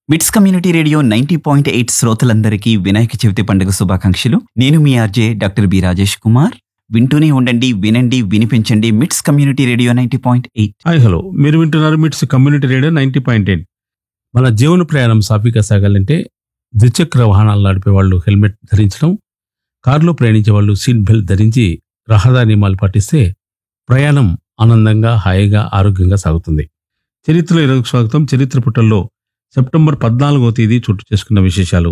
మిట్స్ community radio ninety point eight శ్రోతలందరికీ వినాయక చవితి పండుగ శుభాకాంక్షలు నేను మీ RJ doctor B Rajesh Kumar వింటూనే ఉండండి వినండి వినిపించండి MITS community radio ninety point eight hi hello మీరు వింటున్నారు MITS community radio ninety point eight మన జీవన ప్రయాణం సాఫీగా సాగాలంటే ద్విచక్ర వాహనాలు నడిపే వాళ్ళు హెల్మెట్ ధరించడం కారులో ప్రయాణించే వాళ్ళు సీట్ బెల్ట్ ధరించి రహదారి నియమాలు పాటిస్తే ప్రయాణం ఆనందంగా హాయిగా ఆరోగ్యంగా సాగుతుంది చరిత్రలో ఈరోజు స్వాగతం చరిత్ర పుటల్లో సెప్టెంబర్ పద్నాలుగో తేదీ చోటు చేసుకున్న విశేషాలు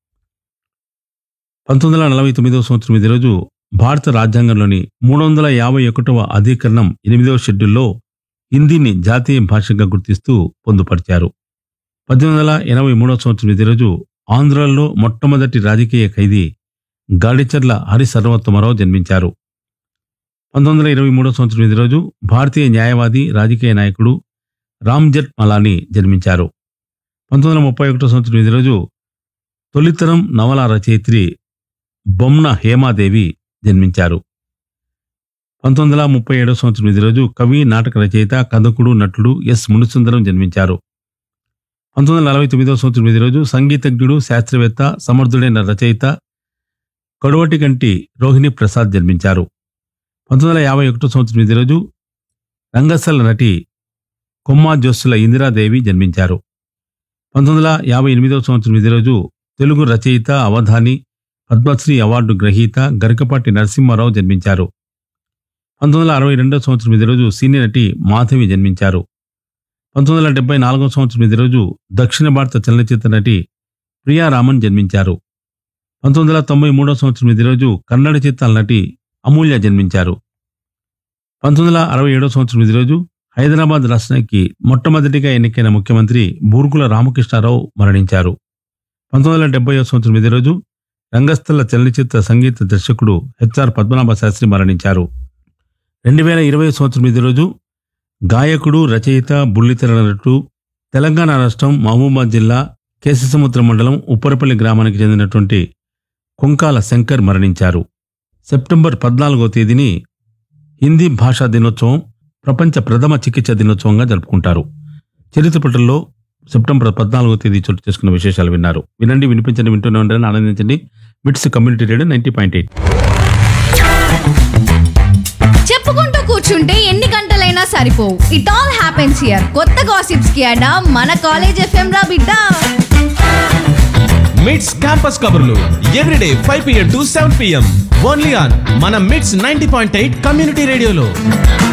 పంతొమ్మిది వందల నలభై తొమ్మిదవ సంవత్సరం ఇదే రోజు భారత రాజ్యాంగంలోని మూడు వందల యాభై ఒకటవ అధికరణం ఎనిమిదవ షెడ్యూల్లో హిందీని జాతీయ భాషగా గుర్తిస్తూ పొందుపరిచారు పద్దెనిమిది వందల ఎనభై మూడవ సంవత్సరం ఇదే రోజు ఆంధ్రాలో మొట్టమొదటి రాజకీయ ఖైదీ గాడిచర్ల హరి సర్వోత్తమరావు జన్మించారు పంతొమ్మిది వందల ఇరవై మూడవ సంవత్సరం ఇదే రోజు భారతీయ న్యాయవాది రాజకీయ నాయకుడు రామ్జెట్ మలానీ జన్మించారు పంతొమ్మిది వందల ముప్పై ఒకటో సంవత్సరం ఇదే రోజు తొలితరం నవల రచయిత్రి బొమ్న హేమాదేవి జన్మించారు పంతొమ్మిది వందల ముప్పై ఏడవ సంవత్సరం ఇదే రోజు కవి నాటక రచయిత కథకుడు నటుడు ఎస్ మునిసుందరం జన్మించారు పంతొమ్మిది వందల నలభై తొమ్మిదవ సంవత్సరం ఇదే రోజు సంగీతజ్ఞుడు శాస్త్రవేత్త సమర్థుడైన రచయిత కడువటి కంటి రోహిణి ప్రసాద్ జన్మించారు పంతొమ్మిది వందల యాభై ఒకటో సంవత్సరం ఇదే రోజు రంగస్థల నటి కొమ్మా జోస్సుల ఇందిరాదేవి జన్మించారు పంతొమ్మిది వందల యాభై ఎనిమిదవ సంవత్సరం ఇదే రోజు తెలుగు రచయిత అవధాని పద్మశ్రీ అవార్డు గ్రహీత గరికపాటి నరసింహారావు జన్మించారు పంతొమ్మిది వందల అరవై రెండవ సంవత్సరం ఇదే రోజు సీనియర్ నటి మాధవి జన్మించారు పంతొమ్మిది వందల డెబ్బై నాలుగవ సంవత్సరం ఇదే రోజు దక్షిణ భారత చలనచిత్ర నటి ప్రియా రామన్ జన్మించారు పంతొమ్మిది వందల తొంభై మూడవ సంవత్సరం ఇదే రోజు కన్నడ చిత్రాల నటి అమూల్య జన్మించారు పంతొమ్మిది వందల అరవై ఏడవ సంవత్సరం ఇదే రోజు హైదరాబాద్ రాష్ట్రానికి మొట్టమొదటిగా ఎన్నికైన ముఖ్యమంత్రి బూర్గుల రామకృష్ణారావు మరణించారు పంతొమ్మిది వందల డెబ్బై సంవత్సరం ఇదే రోజు రంగస్థల చలనచిత్ర సంగీత దర్శకుడు హెచ్ఆర్ పద్మనాభ శాస్త్రి మరణించారు రెండు వేల ఇరవై సంవత్సరం ఇదే రోజు గాయకుడు రచయిత బుల్లితెర నటుడు తెలంగాణ రాష్ట్రం మహబూబాద్ జిల్లా కేశసముద్ర మండలం ఉప్పరపల్లి గ్రామానికి చెందినటువంటి కొంకాల శంకర్ మరణించారు సెప్టెంబర్ పద్నాలుగో తేదీని హిందీ భాషా దినోత్సవం ప్రపంచ ప్రథమ చికిత్స దినోత్సవంగా జరుపుకుంటారు చరిత్ర పటంలో సెప్టెంబర్ పద్నాలుగో తేదీ చోటు చేసుకున్న విశేషాలు విన్నారు వినండి వినిపించండి వింటూనే ఉండాలని ఆనందించండి MITS community radio ninety point eight చెప్పుకుంటూ కూర్చుంటే ఎన్ని గంటలైనా సరిపోవు ఇట్ ఆల్ హ్యాపెన్స్ హియర్ కొత్త గాసిప్స్ కి అడా మన కాలేజ్ ఎఫ్ఎం రా బిడ్డ మిట్స్ క్యాంపస్ కబుర్లు everyday five PM to seven PM only on మన MITS ninety point eight community రేడియోలో